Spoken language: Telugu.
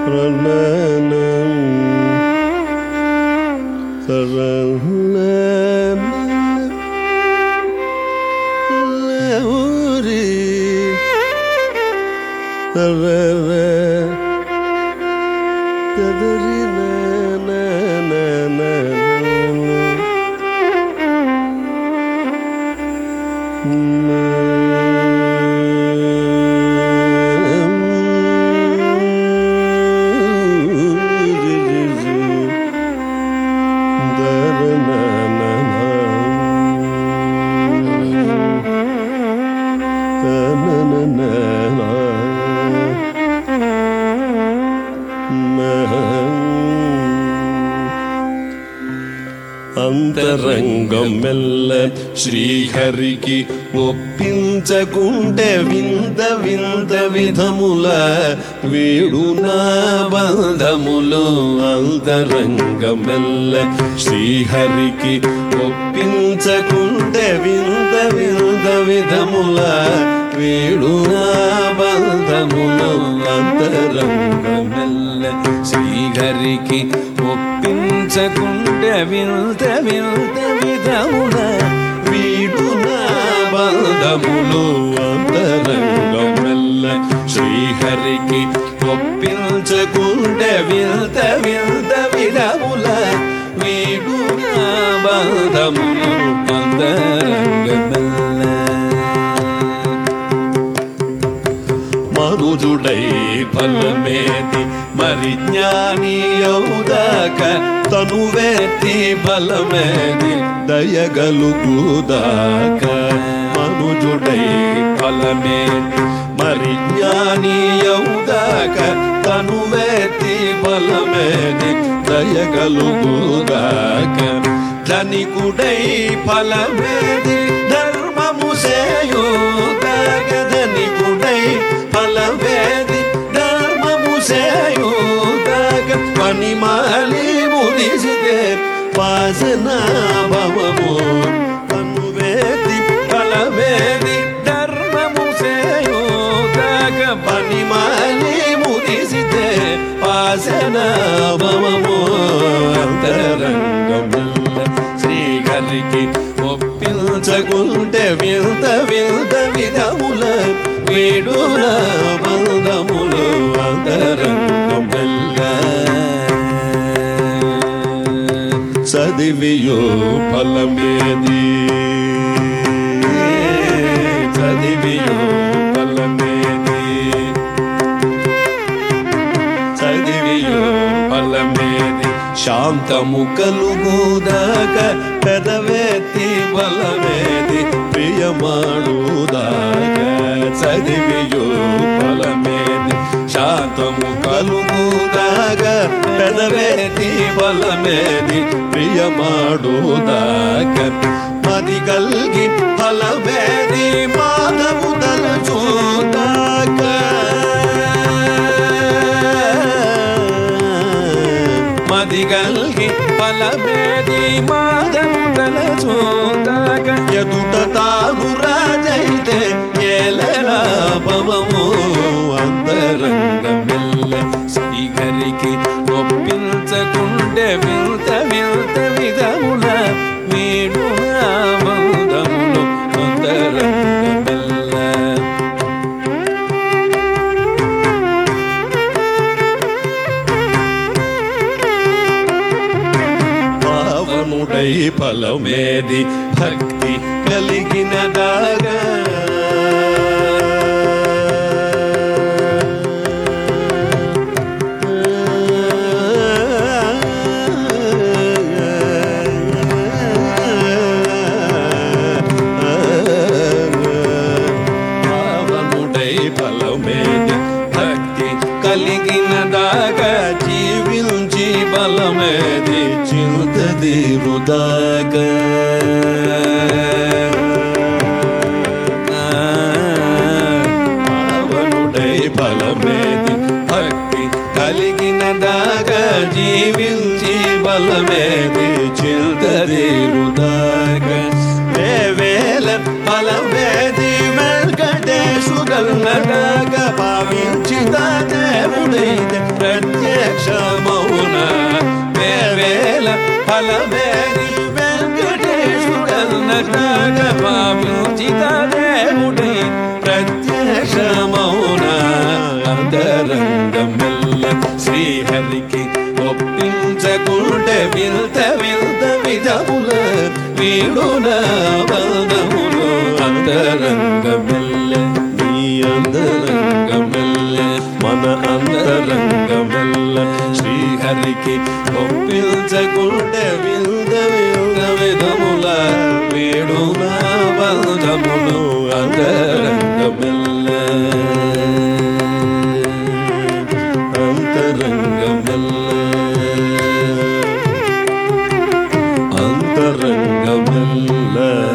అంతరంగం మెల్ల శ్రీహరికి ఒప్పించకుంటే వింత వింత విధముల వీడునా బంధములు అంతరంగం మెల్ల శ్రీహరికి ఒప్పించకుంటే వింత వింత విధముల వీడునా బంధములు అంతరంగం మెల్ల శ్రీహరికి ఒప్పించకుంటే వింత వింత విధముల వీడునా బంధములు అంతరంగం మెల్ల శ్రీహరికి ఒప్పించకుంటే వింత వింత విధముల వీడునా బంధములు అంతరంగం మెల్ల మనుజుడై ఫలమేది మరి జ్ఞాని అవుదాక తనువేతి బలమేది దయగలుగుదాక మనుజుడై ఫలమేది మరి జ్ఞాని అవుదాక తనువేతి బలమేది దయగలుగుదాక ధనికుడై ఫలమేది ధర్మము సేయుదాక ధనికుడై ఫలమేది ధర్మము సేయుదాక పని మాలి మురిసితే వాసన భవము తనువేది ఫలమేది ధర్మము సేయుదాక పని మాలి మురిసితే వాసన భవము అంతరంగం శ్రీహరికి ఒప్పించకుంటే వింత వింత విధముల వీడుల బంధములు అంతరంగం చదివియో ఫలమేది చదివియో ఫలమేది చదివియో ఫలమేది శాంతము కలుగుదాక పెదవేతి బలమేది ప్రియమాడుదాక చదివియో ఫలమేది శాంతము కలుగుదాక పెదవేతి బలమేది ప్రియమాడుదాక మది కల్గి ఫలమేది మాధవు తలచూదాక మదిగల్గి ఫలమేది మాదండల చూదాక ఎదుట తాను రాజైతే ఏలరా పవము అంతరంగమెల్ల శ్రీహరికి ఒప్పించకుండే వింత వింత విధముల వీడు బంధములు అంతరంగమెల్ల పావనుడై ఫలమేది భక్తి కలిగిన దాగా పావనుడై ఫలమేది భక్తి కలిగిన దాగా జీవించి బలమేది చింతదీరుదాక పావనుడై ఫలమేది భక్తి కలిగిన దాగా జీవించి బలమేది చింతదీరుదాక వేవేల ఫలమేది వెంకటేశు గల్నడాక భావించిన దేవుడైతే ప్రత్య ప్రత్యక్షమౌన వేవేల ఫలమేది వెంకటేశుడన్నటాగ భావించిత దేవుడై ప్రత్యక్షమౌన అంతరంగమెల్ల శ్రీహరికి ఒప్పించకుంటే వింత వింత విధముల వీడున బలములు అంతరంగమెల్ల నీ అంతరంగమెల్ల మన అంతరంగమెల్ల శ్రీహరికి ఒప్పించకుంటే వింత వింత విధముల వీడున బలములు అంతరంగమెల్ల అంతరంగమెల్ల అంతరంగమెల్ల